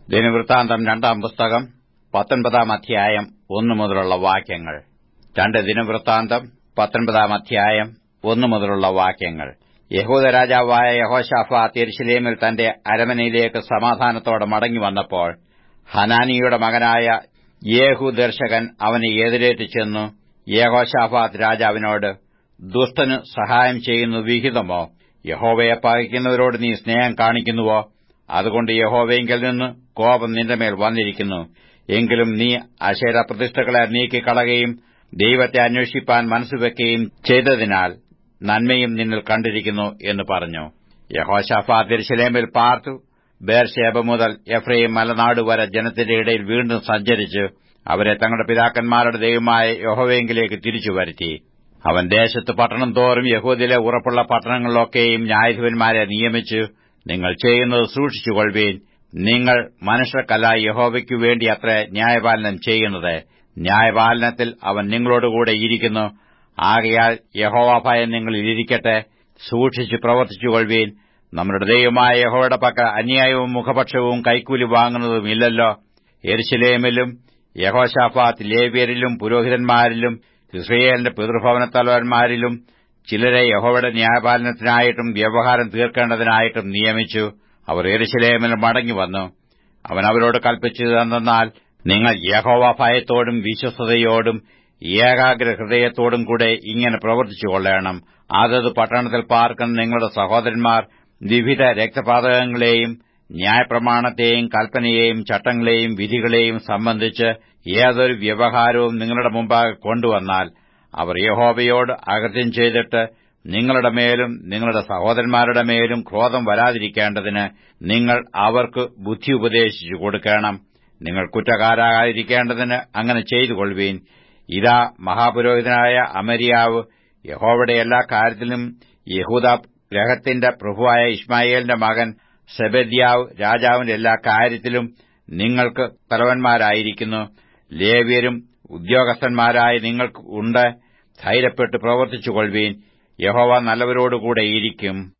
ദിനവൃത്താന്തം രണ്ടാം പുസ്തകം പത്തൊൻപതാം അധ്യായം ഒന്നു മുതലുള്ള വാക്യങ്ങൾ രണ്ട് ദിനവൃത്താന്തം പത്തൊൻപതാം അധ്യായം ഒന്നു മുതലുള്ള വാക്യങ്ങൾ യഹൂദ രാജാവായ യഹോഷാഫാത്ത് യെരുശലേമിൽ തന്റെ അരമനയിലേക്ക് സമാധാനത്തോടെ മടങ്ങി വന്നപ്പോൾ ഹനാനിയുടെ മകനായ യേഹു ദർശകൻ അവനെ എതിരേറ്റ് ചെന്നു യഹോഷാഫാത്ത് രാജാവിനോട് ദുഷ്ടന് സഹായം ചെയ്യുന്നു വിഹിതമോ യഹോവയെ പകയ്ക്കുന്നവരോട് നീ സ്നേഹം കാണിക്കുന്നുവോ അതുകൊണ്ട് യഹോവയെങ്കിൽ നിന്ന് കോപം നിന്റെ മേൽ വന്നിരിക്കുന്നു എങ്കിലും നീ അശേര പ്രതിഷ്ഠകളെ നീക്കിക്കളയുകയും ദൈവത്തെ അന്വേഷിപ്പാൻ മനസ്സുവെക്കുകയും ചെയ്തതിനാൽ നന്മയും നിന്നിൽ കണ്ടിരിക്കുന്നു എന്ന് പറഞ്ഞു യഹോഷാഫാത്ത് യെരുശലേമിൽ പാർത്തു ബേർഷേബ മുതൽ എഫ്രൈം മലനാട് വരെ ജനത്തിന്റെ ഇടയിൽ വീണ്ടും സഞ്ചരിച്ച് അവരെ തങ്ങളുടെ പിതാക്കന്മാരുടെ ദൈവമായ യഹോവയെങ്കിലേക്ക് തിരിച്ചു വരുത്തി അവൻ ദേശത്ത് പട്ടണം തോറും യഹൂദിലെ ഉറപ്പുള്ള പട്ടണങ്ങളിലൊക്കെയും ന്യായാധിപന്മാരെ നിയമിച്ചു നിങ്ങൾ ചെയ്യുന്നത് സൂക്ഷിച്ചുകൊള്ളുവീൻ നിങ്ങൾ മനുഷ്യർക്കല്ല യഹോവയ്ക്കു വേണ്ടി അത്ര ന്യായപാലനം ചെയ്യുന്നത് ന്യായപാലനത്തിൽ അവൻ നിങ്ങളോടുകൂടെ ഇരിക്കുന്നു ആകയാൽ യഹോവാഭയം നിങ്ങളിൽ ഇരിക്കട്ടെ സൂക്ഷിച്ച് പ്രവർത്തിച്ചുകൊള്ളുവീൻ നമ്മുടെ ദൈവമായ യഹോയുടെ പക്ക അന്യായവും മുഖപക്ഷവും കൈക്കൂലി വാങ്ങുന്നതുമില്ലല്ലോ എരിശിലേമിലും യഹോഷാഫാത്ത് ലേവ്യരിലും പുരോഹിതന്മാരിലും ഇസ്രയേലിന്റെ പിതൃഭവനത്തലവന്മാരിലും ചിലരെ യഹോവയുടെ ന്യായപാലനത്തിനായിട്ടും വ്യവഹാരം തീർക്കേണ്ടതിനായിട്ടും നിയമിച്ചു അവർ എരുശലേമിൽ മടങ്ങിവന്നു അവൻ അവരോട് കൽപ്പിച്ചതെന്നാൽ നിങ്ങൾ യഹോവ ഭയത്തോടും വിശ്വസ്തയോടും ഏകാഗ്ര ഹൃദയത്തോടും കൂടെ ഇങ്ങനെ പ്രവർത്തിച്ചുകൊള്ളണം അതത് പട്ടണത്തിൽ പാർക്കുന്ന നിങ്ങളുടെ സഹോദരന്മാർ വിവിധ രക്തപാതകങ്ങളെയും ന്യായപ്രമാണത്തെയും കൽപ്പനയെയും ചട്ടങ്ങളെയും വിധികളെയും സംബന്ധിച്ച് ഏതൊരു വ്യവഹാരവും നിങ്ങളുടെ മുമ്പാകെ കൊണ്ടുവന്നാൽ അവർ യഹോവയോട് അകൃത്യം ചെയ്തിട്ട് നിങ്ങളുടെ മേലും നിങ്ങളുടെ സഹോദരന്മാരുടെ മേലും ക്രോധം വരാതിരിക്കേണ്ടതിന് നിങ്ങൾ അവർക്ക് ബുദ്ധി ഉപദേശിച്ചു കൊടുക്കണം നിങ്ങൾ കുറ്റക്കാരാകാതിരിക്കേണ്ടതിന് അങ്ങനെ ചെയ്തുകൊള്ളുവീൻ ഇതാ മഹാപുരോഹിതനായ അമരിയാവ് യഹോവയുടെ എല്ലാ കാര്യത്തിലും യഹൂദ ഗ്രഹത്തിന്റെ പ്രഭുവായ ഇസ്മായേലിന്റെ മകൻ സെബദ്യാവ് രാജാവിന്റെ എല്ലാ കാര്യത്തിലും നിങ്ങൾക്ക് തലവന്മാരായിരിക്കുന്നു ലേവ്യരും ഉദ്യോഗസ്ഥന്മാരായ നിങ്ങൾക്ക് ഉണ്ട് ധൈര്യപ്പെട്ട് പ്രവർത്തിച്ചുകൊള്ളുവീൻ യഹോവ നല്ലവരോടുകൂടെ ഇരിക്കും